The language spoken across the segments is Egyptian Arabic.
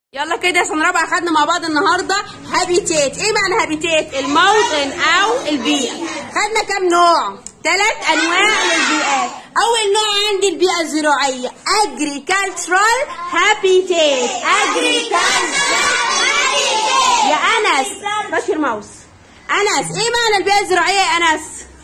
يلا كده يا سنة رابعة خدنا مع بعض النهارده هابيتات ايه معنى هابيتات الموطن او البيئة خدنا كام نوع ثلاث انواع للبيئات اول نوع عندي البيئة الزراعية agricultural habitat agricultural يا انس بشر ماوس انس ايه معنى البيئة الزراعية يا انس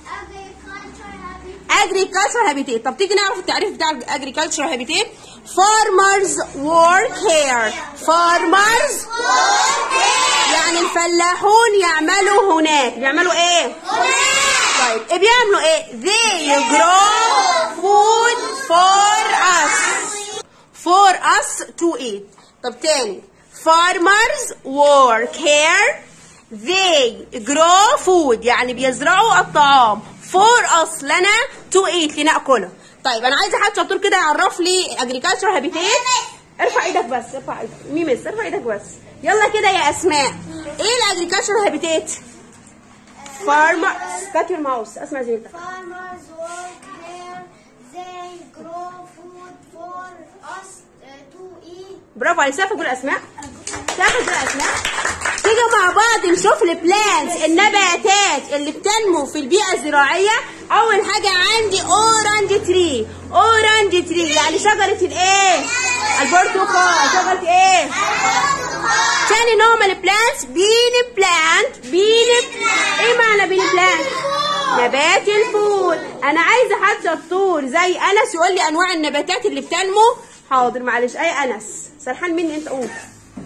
agricultural habitat طب تيجي نعرف التعريف بتاع agricultural habitat farmers work here farmers يعني الفلاحون يعملوا هناك بيعملوا ايه طيب ايه بيعملوا ايه they grow food for us for us to eat طب تاني farmers work here they grow food يعني بيزرعوا الطعام for us لنا to eat لنأكله طيب انا عايزه حد شطور كده يعرف لي agriculture habitat ارفع ايدك بس ارفع ايدك ميمس ارفع ايدك بس يلا كده يا اسماء ايه الاجريكلتشر هابيتات فارمر cut your mouse اسمع زينتك Farmers work here. They grow food for us uh, to eat. برافو عليك سافر قول اسماء سافر قول اسماء تيجي مع بعض نشوف البلانتس النباتات اللي بتنمو في البيئه الزراعيه اول حاجه عندي اورنج تري اورنج تري يعني شجره الايه البرتقال شجره ايه تاني نوع من البلانتس بين بلانت بين ايه معنى بين بلانت نبات الفول انا عايزه حد شطور زي انس يقول لي انواع النباتات اللي بتنمو حاضر معلش اي انس سرحان مني انت قول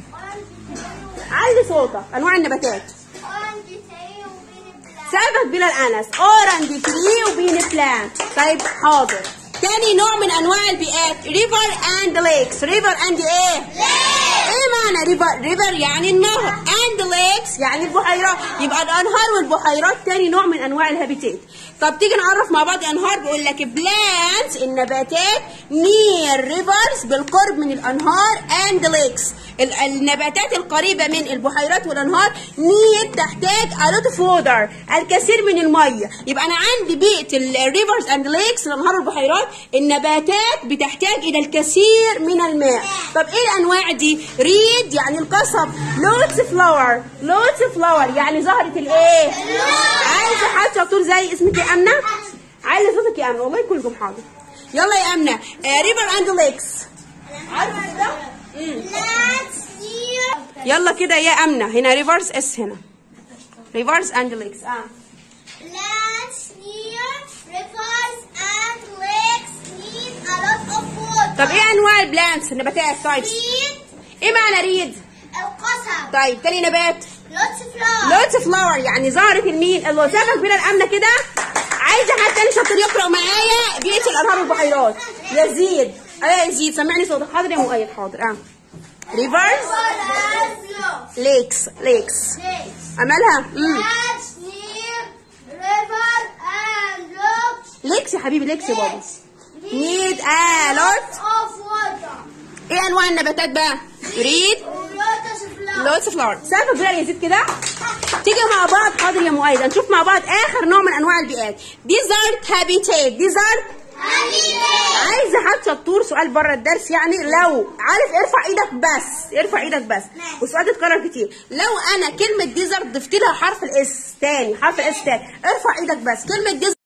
علي صوتك انواع النباتات Orange tree وبين black. سابق بلا الانس اورنج تري وبين بلانت طيب حاضر تاني نوع من انواع البيئات ريفر اند ليكس ريفر اند ايه ايه معنى ريفر ريفر يعني النهر اند ليكس يعني البحيرات يبقى الانهار والبحيرات تاني نوع من انواع الهابيتات طب تيجي نعرف مع بعض انهار بيقول لك بلانتس النباتات نير ريفرز بالقرب من الانهار اند ليكس النباتات القريبه من البحيرات والانهار نير تحتاج a lot of water الكثير من الميه يبقى انا عندي بيئه الريفرز اند ليكس الانهار والبحيرات النباتات بتحتاج الى الكثير من الماء طب ايه الانواع دي ريد يعني القصب لوتس فلاور لوتس فلاور يعني زهره الايه عايزه حد شطور زي اسمك يا امنه عايزه صوتك يا امنه والله كلكم حاضر يلا يا امنه ريفر اند ليكس عارفه كده مم. Plants near. يلا كده يا امنه هنا ريفرس اس هنا ريفرس اند ليكس اه Plants near rivers and lakes need a lot of water. طب ايه انواع البلانتس النباتات طيب Reed ايه معنى ريد القصب. طيب تاني نبات Lots of flowers. لوتس فلاور يعني زهرة المين اللي سافر بين الأمنة كده عايزة حد تاني شاطر يقرأ معايا بيئة الأنهار والبحيرات يزيد أيوة يا يزيد سمعني صوتك حاضر يا مؤيد حاضر اه ريفرز Plants ليكس ليكس lakes. عملها امم Plants near river and lakes ليكس يا حبيبي ليكس يا بابا نيد ا لوت of water. ايه انواع النباتات بقى ريد Lots of flowers. لوتس فلاور سافر بلا يزيد كده تيجي مع بعض حاضر يا مؤيد هنشوف مع بعض اخر نوع من انواع البيئات ديزرت هابيتات ديزرت عايزه حد شطور سؤال بره الدرس يعني لو عارف ارفع ايدك بس ارفع ايدك بس والسؤال ده اتكرر كتير لو انا كلمه ديزرت ضفت لها حرف الاس تاني حرف الاس تاني ارفع ايدك بس كلمه ديزرت